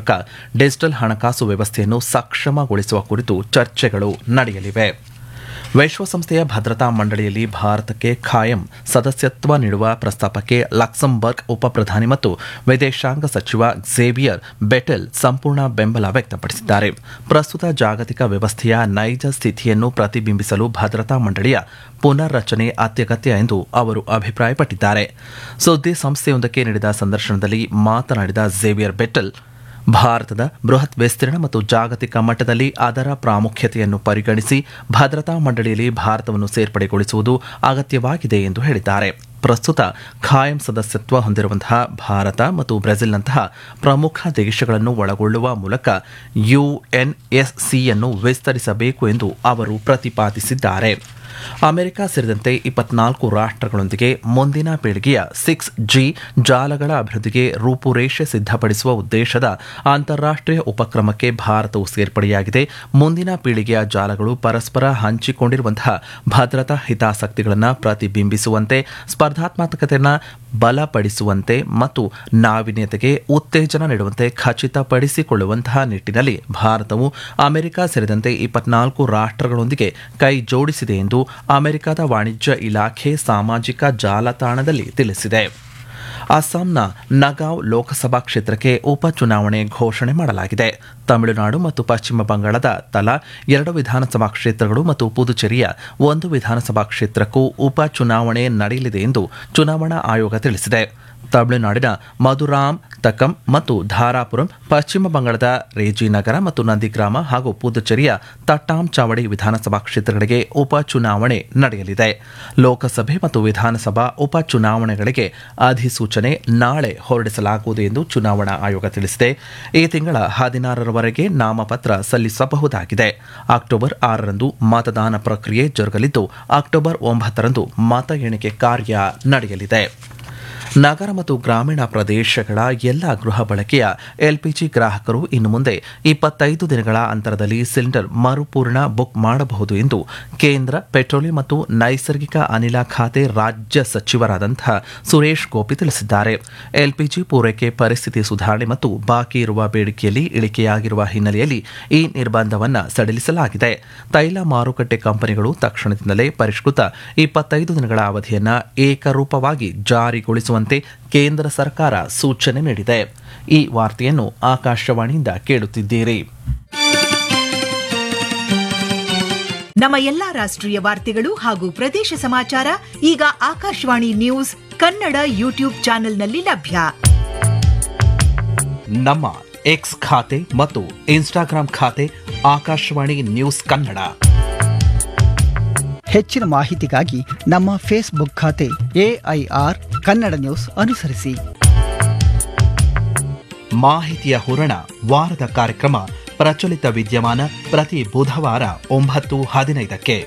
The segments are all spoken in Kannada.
ಮೂಲಕ ಡಿಜಿಟಲ್ ಹಣಕಾಸು ವ್ಯವಸ್ಥೆಯನ್ನು ಸಕ್ಷಮಗೊಳಿಸುವ ಕುರಿತು ಚರ್ಚೆಗಳು ನಡೆಯಲಿವೆ ವಿಶ್ವಸಂಸ್ಥೆಯ ಭದ್ರತಾ ಮಂಡಳಿಯಲ್ಲಿ ಭಾರತಕ್ಕೆ ಖಾಯಂ ಸದಸ್ಯತ್ವ ನೀಡುವ ಪ್ರಸ್ತಾಪಕ್ಕೆ ಲಕ್ಸಂಬರ್ಗ್ ಉಪಪ್ರಧಾನಿ ಮತ್ತು ವಿದೇಶಾಂಗ ಸಚಿವ ಝೇವಿಯರ್ ಬೆಟೆಲ್ ಸಂಪೂರ್ಣ ಬೆಂಬಲ ವ್ಯಕ್ತಪಡಿಸಿದ್ದಾರೆ ಪ್ರಸ್ತುತ ಜಾಗತಿಕ ವ್ಯವಸ್ಥೆಯ ನೈಜ ಸ್ಥಿತಿಯನ್ನು ಪ್ರತಿಬಿಂಬಿಸಲು ಭದ್ರತಾ ಮಂಡಳಿಯ ಪುನರ್ರಚನೆ ಅತ್ಯಗತ್ಯ ಎಂದು ಅವರು ಅಭಿಪ್ರಾಯಪಟ್ಟಿದ್ದಾರೆ ಸುದ್ದಿ ಸಂಸ್ಥೆಯೊಂದಕ್ಕೆ ನೀಡಿದ ಸಂದರ್ಶನದಲ್ಲಿ ಮಾತನಾಡಿದ ಝೇವಿಯರ್ ಬೆಟೆಲ್ ಭಾರತದ ಬೃಹತ್ ವಿಸ್ತೀರ್ಣ ಮತ್ತು ಜಾಗತಿಕ ಮಟ್ಟದಲ್ಲಿ ಅದರ ಪ್ರಾಮುಖ್ಯತೆಯನ್ನು ಪರಿಗಣಿಸಿ ಭದ್ರತಾ ಮಂಡಳಿಯಲ್ಲಿ ಭಾರತವನ್ನು ಸೇರ್ಪಡೆಗೊಳಿಸುವುದು ಅಗತ್ಯವಾಗಿದೆ ಎಂದು ಹೇಳಿದ್ದಾರೆ ಪ್ರಸ್ತುತ ಖಾಯಂ ಸದಸ್ಯತ್ವ ಹೊಂದಿರುವಂತಹ ಭಾರತ ಮತ್ತು ಬ್ರೆಜಿಲ್ನಂತಹ ಪ್ರಮುಖ ದೇಶಗಳನ್ನು ಒಳಗೊಳ್ಳುವ ಮೂಲಕ ಯುಎನ್ಎಸ್ಸಿಯನ್ನು ವಿಸ್ತರಿಸಬೇಕು ಎಂದು ಅವರು ಪ್ರತಿಪಾದಿಸಿದ್ದಾರೆ ಅಮೆರಿಕ ಸೇರಿದಂತೆ ಇಪ್ಪತ್ನಾಲ್ಕು ರಾಷ್ಟ್ರಗಳೊಂದಿಗೆ ಮುಂದಿನ ಪೀಳಿಗೆಯ ಸಿಕ್ಸ್ ಜಿ ಜಾಲಗಳ ಅಭಿವೃದ್ಧಿಗೆ ರೂಪುರೇಷೆ ಸಿದ್ಧಪಡಿಸುವ ಉದ್ದೇಶದ ಅಂತಾರಾಷ್ಟೀಯ ಉಪಕ್ರಮಕ್ಕೆ ಭಾರತವು ಸೇರ್ಪಡೆಯಾಗಿದೆ ಮುಂದಿನ ಪೀಳಿಗೆಯ ಜಾಲಗಳು ಪರಸ್ಪರ ಹಂಚಿಕೊಂಡಿರುವಂತಹ ಭದ್ರತಾ ಹಿತಾಸಕ್ತಿಗಳನ್ನು ಪ್ರತಿಬಿಂಬಿಸುವಂತೆ ಸ್ಪರ್ಧಾತ್ಮಕತೆಯನ್ನು ಬಲಪಡಿಸುವಂತೆ ಮತ್ತು ನಾವೀನ್ಯತೆಗೆ ಉತ್ತೇಜನ ನೀಡುವಂತೆ ಖಚಿತಪಡಿಸಿಕೊಳ್ಳುವಂತಹ ನಿಟ್ಟಿನಲ್ಲಿ ಭಾರತವು ಅಮೆರಿಕ ಸೇರಿದಂತೆ ಇಪ್ಪತ್ನಾಲ್ಕು ರಾಷ್ಟ್ರಗಳೊಂದಿಗೆ ಕೈ ಜೋಡಿಸಿದೆ ಎಂದು ಅಮೆರಿಕದ ವಾಣಿಜ್ಯ ಇಲಾಖೆ ಸಾಮಾಜಿಕ ಜಾಲತಾಣದಲ್ಲಿ ತಿಳಿಸಿದೆ ಅಸ್ಸಾಂನ ನಗಾವ್ ಲೋಕಸಭಾ ಕ್ಷೇತ್ರಕ್ಕೆ ಉಪಚುನಾವಣೆ ಘೋಷಣೆ ಮಾಡಲಾಗಿದೆ ತಮಿಳುನಾಡು ಮತ್ತು ಪಶ್ಚಿಮ ಬಂಗಾಳದ ತಲಾ ಎರಡು ವಿಧಾನಸಭಾ ಕ್ಷೇತ್ರಗಳು ಮತ್ತು ಪುದುಚೇರಿಯ ಒಂದು ವಿಧಾನಸಭಾ ಕ್ಷೇತ್ರಕ್ಕೂ ಉಪಚುನಾವಣೆ ನಡೆಯಲಿದೆ ಎಂದು ಚುನಾವಣಾ ಆಯೋಗ ತಿಳಿಸಿದೆ ತಮಿಳುನಾಡಿನ ಮಧುರಾಮ್ ತಕಂ ಮತ್ತು ಧಾರಾಪುರಂ ಪಶ್ಚಿಮ ಬಂಗಾಳದ ರೇಜಿನಗರ ಮತ್ತು ನಂದಿಗ್ರಾಮ ಹಾಗೂ ಪುದುಚೇರಿಯ ತಟ್ಟಾಂ ಚಾವಡಿ ವಿಧಾನಸಭಾ ಕ್ಷೇತ್ರಗಳಿಗೆ ಉಪಚುನಾವಣೆ ನಡೆಯಲಿದೆ ಲೋಕಸಭೆ ಮತ್ತು ವಿಧಾನಸಭಾ ಉಪಚುನಾವಣೆಗಳಿಗೆ ಅಧಿಸೂಚನೆ ನಾಳೆ ಹೊರಡಿಸಲಾಗುವುದು ಎಂದು ಚುನಾವಣಾ ಆಯೋಗ ತಿಳಿಸಿದೆ ಈ ತಿಂಗಳ ಹದಿನಾರರವರೆಗೆ ನಾಮಪತ್ರ ಸಲ್ಲಿಸಬಹುದಾಗಿದೆ ಅಕ್ಟೋಬರ್ ಆರರಂದು ಮತದಾನ ಪ್ರಕ್ರಿಯೆ ಜರುಗಲಿದ್ದು ಅಕ್ಟೋಬರ್ ಒಂಬತ್ತರಂದು ಮತ ಎಣಿಕೆ ಕಾರ್ಯ ನಡೆಯಲಿದೆ ನಗರ ಮತ್ತು ಗ್ರಾಮೀಣ ಪ್ರದೇಶಗಳ ಎಲ್ಲ ಗೃಹ ಬಳಕೆಯ ಎಲ್ಪಿಜಿ ಗ್ರಾಹಕರು ಇನ್ನು ಮುಂದೆ ಇಪ್ಪತ್ತೈದು ದಿನಗಳ ಅಂತರದಲ್ಲಿ ಸಿಲಿಂಡರ್ ಮರುಪೂರ್ಣ ಬುಕ್ ಮಾಡಬಹುದು ಎಂದು ಕೇಂದ್ರ ಪೆಟ್ರೋಲಿಯಂ ಮತ್ತು ನೈಸರ್ಗಿಕ ಅನಿಲ ಖಾತೆ ರಾಜ್ಯ ಸಚಿವರಾದಂತಹ ಸುರೇಶ್ ಗೋಪಿ ತಿಳಿಸಿದ್ದಾರೆ ಎಲ್ಪಿಜಿ ಪೂರೈಕೆ ಪರಿಸ್ಥಿತಿ ಸುಧಾರಣೆ ಮತ್ತು ಬಾಕಿ ಇರುವ ಬೇಡಿಕೆಯಲ್ಲಿ ಇಳಿಕೆಯಾಗಿರುವ ಹಿನ್ನೆಲೆಯಲ್ಲಿ ಈ ನಿರ್ಬಂಧವನ್ನು ಸಡಿಲಿಸಲಾಗಿದೆ ತೈಲ ಮಾರುಕಟ್ಟೆ ಕಂಪನಿಗಳು ತಕ್ಷಣದಿಂದಲೇ ಪರಿಷ್ಕೃತ ಇಪ್ಪತ್ತೈದು ದಿನಗಳ ಅವಧಿಯನ್ನು ಏಕರೂಪವಾಗಿ ಜಾರಿಗೊಳಿಸುವಂತೆ ಕೇಂದ್ರ ಸರ್ಕಾರ ಸೂಚನೆ ನೀಡಿದೆ ಈ ವಾರ್ತೆಯನ್ನು ಆಕಾಶವಾಣಿಯಿಂದ ಕೇಳುತ್ತಿದ್ದೀರಿ ನಮ್ಮ ಎಲ್ಲಾ ರಾಷ್ಟ್ರೀಯ ವಾರ್ತೆಗಳು ಹಾಗೂ ಪ್ರದೇಶ ಸಮಾಚಾರ ಈಗ ಆಕಾಶವಾಣಿ ನ್ಯೂಸ್ ಕನ್ನಡ ಯೂಟ್ಯೂಬ್ ಚಾನೆಲ್ನಲ್ಲಿ ಲಭ್ಯ ನಮ್ಮ ಎಕ್ಸ್ ಖಾತೆ ಮತ್ತು ಇನ್ಸ್ಟಾಗ್ರಾಂ ಖಾತೆ ಆಕಾಶವಾಣಿ ನ್ಯೂಸ್ ಕನ್ನಡ ಹೆಚ್ಚಿನ ಮಾಹಿತಿಗಾಗಿ ನಮ್ಮ ಫೇಸ್ಬುಕ್ ಖಾತೆ ಎಐಆರ್ ಕನ್ನಡ ನ್ಯೂಸ್ ಅನುಸರಿಸಿ ಮಾಹಿತಿಯ ಹೂರಣ ವಾರದ ಕಾರ್ಯಕ್ರಮ ಪ್ರಚಲಿತ ವಿದ್ಯಮಾನ ಪ್ರತಿ ಬುಧವಾರ ಒಂಬತ್ತು ಹದಿನೈದಕ್ಕೆ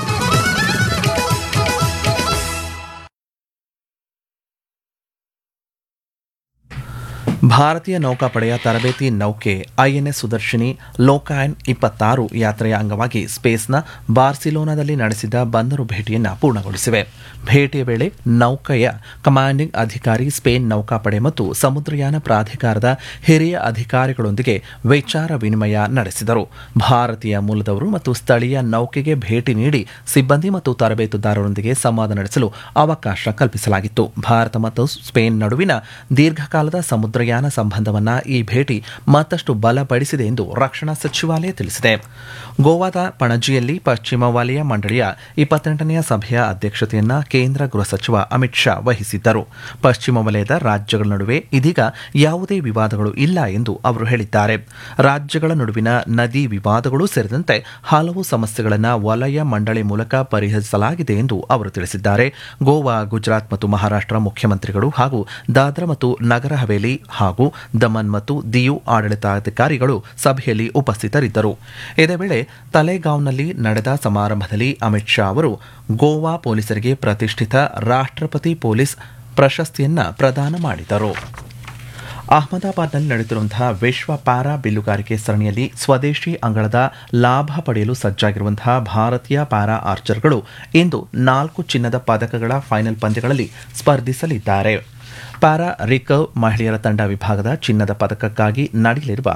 ಭಾರತೀಯ ನೌಕಾಪಡೆಯ ತರಬೇತಿ ನೌಕೆ ಐಎನ್ಎಸ್ ಸುದರ್ಶಿನಿ ಲೋಕಾಯನ್ ಇಪ್ಪತ್ತಾರು ಯಾತ್ರೆಯ ಅಂಗವಾಗಿ ಸ್ಪೇಸ್ನ ಬಾರ್ಸಿಲೋನಾದಲ್ಲಿ ನಡೆಸಿದ ಬಂದರು ಭೇಟಿಯನ್ನು ಪೂರ್ಣಗೊಳಿಸಿವೆ ಭೇಟಿಯ ವೇಳೆ ನೌಕೆಯ ಕಮಾಂಡಿಂಗ್ ಅಧಿಕಾರಿ ಸ್ಪೇನ್ ನೌಕಾಪಡೆ ಮತ್ತು ಸಮುದ್ರಯಾನ ಪ್ರಾಧಿಕಾರದ ಹಿರಿಯ ಅಧಿಕಾರಿಗಳೊಂದಿಗೆ ವಿಚಾರ ವಿನಿಮಯ ನಡೆಸಿದರು ಭಾರತೀಯ ಮೂಲದವರು ಮತ್ತು ಸ್ಥಳೀಯ ನೌಕೆಗೆ ಭೇಟಿ ನೀಡಿ ಸಿಬ್ಬಂದಿ ಮತ್ತು ತರಬೇತುದಾರರೊಂದಿಗೆ ಸಂವಾದ ನಡೆಸಲು ಅವಕಾಶ ಕಲ್ಪಿಸಲಾಗಿತ್ತು ಭಾರತ ಮತ್ತು ಸ್ಪೇನ್ ನಡುವಿನ ದೀರ್ಘಕಾಲದ ಸಮುದ್ರಯಾನ ಸಂಬಂಧವನ್ನ ಈ ಭೇಟಿ ಮತ್ತಷ್ಟು ಬಲಪಡಿಸಿದೆ ಎಂದು ರಕ್ಷಣಾ ಸಚಿವಾಲಯ ತಿಳಿಸಿದೆ ಗೋವಾದ ಪಣಜಿಯಲ್ಲಿ ಪಶ್ಚಿಮ ವಲಯ ಮಂಡಳಿಯ ಇಪ್ಪತ್ತೆಂಟನೆಯ ಸಭೆಯ ಅಧ್ಯಕ್ಷತೆಯನ್ನ ಕೇಂದ್ರ ಗೃಹ ಸಚಿವ ಅಮಿತ್ ಶಾ ವಹಿಸಿದ್ದರು ಪಶ್ಚಿಮ ವಲಯದ ರಾಜ್ಯಗಳ ನಡುವೆ ಇದೀಗ ಯಾವುದೇ ವಿವಾದಗಳು ಇಲ್ಲ ಎಂದು ಅವರು ಹೇಳಿದ್ದಾರೆ ರಾಜ್ಯಗಳ ನಡುವಿನ ನದಿ ವಿವಾದಗಳು ಸೇರಿದಂತೆ ಹಲವು ಸಮಸ್ಯೆಗಳನ್ನು ವಲಯ ಮಂಡಳಿ ಮೂಲಕ ಪರಿಹರಿಸಲಾಗಿದೆ ಎಂದು ಅವರು ತಿಳಿಸಿದ್ದಾರೆ ಗೋವಾ ಗುಜರಾತ್ ಮತ್ತು ಮಹಾರಾಷ್ಟ್ರ ಮುಖ್ಯಮಂತ್ರಿಗಳು ಹಾಗೂ ದಾದ್ರಾ ಮತ್ತು ನಗರ ಹವೇಲಿ ಹಾಗೂ ದಮನ್ ಮತ್ತು ದಿಯು ಆಡಳಿತಾಧಿಕಾರಿಗಳು ಸಭೆಯಲ್ಲಿ ಉಪಸ್ಥಿತರಿದ್ದರು ಇದೇ ವೇಳೆ ತಲೆಗಾಂವ್ನಲ್ಲಿ ನಡೆದ ಸಮಾರಂಭದಲ್ಲಿ ಅಮಿತ್ ಶಾ ಅವರು ಗೋವಾ ಪೊಲೀಸರಿಗೆ ಪ್ರತಿಷ್ಠಿತ ರಾಷ್ಟ್ರಪತಿ ಪೊಲೀಸ್ ಪ್ರಶಸ್ತಿಯನ್ನ ಪ್ರದಾನ ಮಾಡಿದರು ಅಹಮದಾಬಾದ್ನಲ್ಲಿ ನಡೆಯುತ್ತಿರುವಂತಹ ವಿಶ್ವ ಪ್ಯಾರಾ ಬಿಲ್ಲುಗಾರಿಕೆ ಸರಣಿಯಲ್ಲಿ ಸ್ವದೇಶಿ ಅಂಗಳದ ಲಾಭ ಪಡೆಯಲು ಸಜ್ಜಾಗಿರುವಂತಹ ಭಾರತೀಯ ಪ್ಯಾರಾ ಆರ್ಚರ್ಗಳು ಇಂದು ನಾಲ್ಕು ಚಿನ್ನದ ಪದಕಗಳ ಫೈನಲ್ ಪಂದ್ಯಗಳಲ್ಲಿ ಸ್ಪರ್ಧಿಸಲಿದ್ದಾರೆ ಪ್ಯಾರಾ ರಿಕರ್ವ್ ಮಹಿಳೆಯರ ತಂಡ ವಿಭಾಗದ ಚಿನ್ನದ ಪದಕಕ್ಕಾಗಿ ನಡೆಯಲಿರುವ